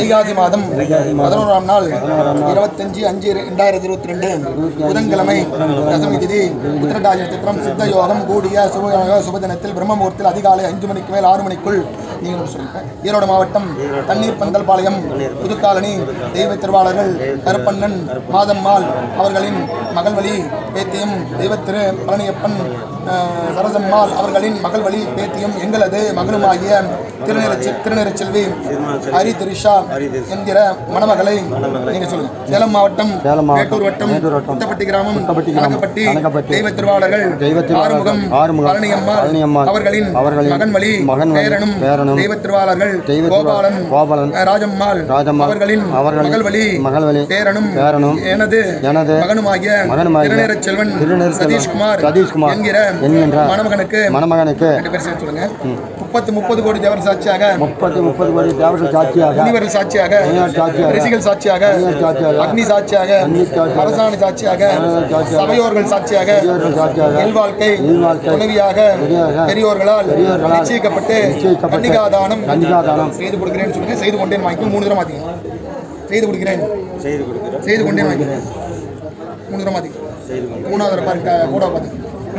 வைகாசி மாதம் பதினோராம் நாள் இருபத்தஞ்சு அஞ்சு ரெண்டாயிரத்தி இருபத்தி ரெண்டு புதன்கிழமை தசமி திதி உத்திரட்டாதி நட்சத்திரம் சித்த யோகம் கூடிய சுப சுபதினத்தில் பிரம்மமுகூர்த்தத்தில் அதிகாலை அஞ்சு மணிக்கு மேல் ஆறு மணிக்குள் நீங்கள் சொல்லுங்க ஈரோடு மாவட்டம் தண்ணீர் பந்தல் பாளையம் புதுக்காலனி தெய்வ திருவாளர்கள் கருப்பண்ணன் மாதம்மாள் அவர்களின் மகள் வழி பேத்தியும் தெய்வத்திரு பழனியப்பன் அஹ், சரசம்மாள் அவர்களின் மகள் வழி பேத்தியும் எங்களது மகனுமாகிய திருநிறச்சி திருநிறச்செல்வி ஹரி திரிஷா என்கிற மணமகளை நீங்க சொல்லுங்க சேலம் மாவட்டம் சேலம் மாவட்டம், மேட்டூர் வட்டம் மேட்டூர் வட்டம், புத்தப்பட்டி கிராமம் புத்தப்பட்டி கிராமம், கனகப்பட்டி கனகப்பட்டி, தெய்வ திருவாளர்கள் தெய்வ திருவாளர்கள், ஆறுமுகம் ஆறுமுகம், பழனியம்மாள் பழனியம்மாள், அவர்களின் அவர்களின் மகன் வழி மகன் வழி, பேரனும் பேரனும், தெய்வ திருவாளர்கள் தெய்வ திருவாளர், கோபாலன் கோபாலன், ராஜம்மாள் ராஜம்மாள், அவர்களின் அவர்களின் மகள் வழி மகள் வழி, பேரனும் பேரனும், எனது எனது மகனுமாகிய மகனுமாகிய திருநேரச் செல்வன் திருநீறச் செல்வன் சதீஷ்குமார் சதீஷ்குமார் என்கிற என்கின்ற மணமகனுக்கு மணமகனுக்கு ரெண்டு பேர் சேர்த்து சொல்லுங்க முப்பத்து முப்பது கோடி தேவர் சாட்சியாக முப்பத்தி முப்பது கோடி தேவர்கள் சாட்சியாக முனிவர்கள் சாட்சியாக முனிவர் சாட்சியாக, ரிஷிகள் சாட்சியாக முனிவர் சாட்சியாக, அக்னி சாட்சியாக அக்னி சாட்சியாக, அரசாணி சாட்சியாக அரசாணி சாட்சியாக, சபையோர்கள் சாட்சியாக பெரியோர்கள் சாட்சியாக, இல்வாழ்க்கை இல்வாழ்க்கை, துணைவியாக துணைவியாக, பெரியோர்களால் பெரியோர்களால் நிச்சயிக்கப்பட்டு நிச்சயிக்கப்பட்டு, கன்னிகாதானம் கன்னிகாதானம் செய்து கொடுக்கிறேன்னு சொல்லுங்க செய்து கொண்டேன் வாங்கி மூணு தரம் மாத்திங்க செய்து கொடுக்கிறேன் செய்து கொண்டேன் வாங்கி மூணு தரம் மாத்தி மூணாவது தரம் பாருங்க கூட பார்த்து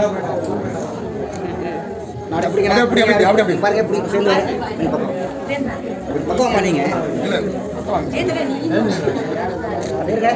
அப்படி அப்படி அப்படி அப்படி அப்படி பாருங்க இப்படி சேர்ந்து வாங்க. இந்த பக்கம். இப்படி பக்கம் பண்ணீங்க இல்ல பக்கம் வாங்க. அப்படியே இருங்க.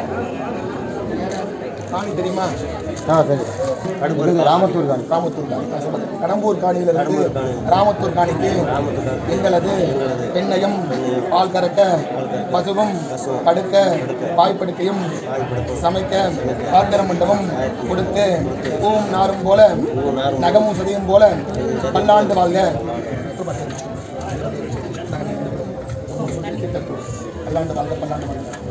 காணி தெரியுமா ஆ சரி இது ராமத்தூர் தான் ராமத்தூர் காணி நான் சொல்றேன். கடம்பூர் காணியிலிருந்து ராமத்தூர் காணிக்கு எங்களது பெண்ணையும் பால் கறக்க பசுவும் படுக்க பாய்ப்படுக்கையும் சமைக்க பாத்திர மண்டபம் கொடுத்து பூவும் நாரும் போல நகமும் சதியும் போல பல்லாண்டு வாழ்க பல்லாண்டு வாழ்க பல்லாண்டு வாழ்க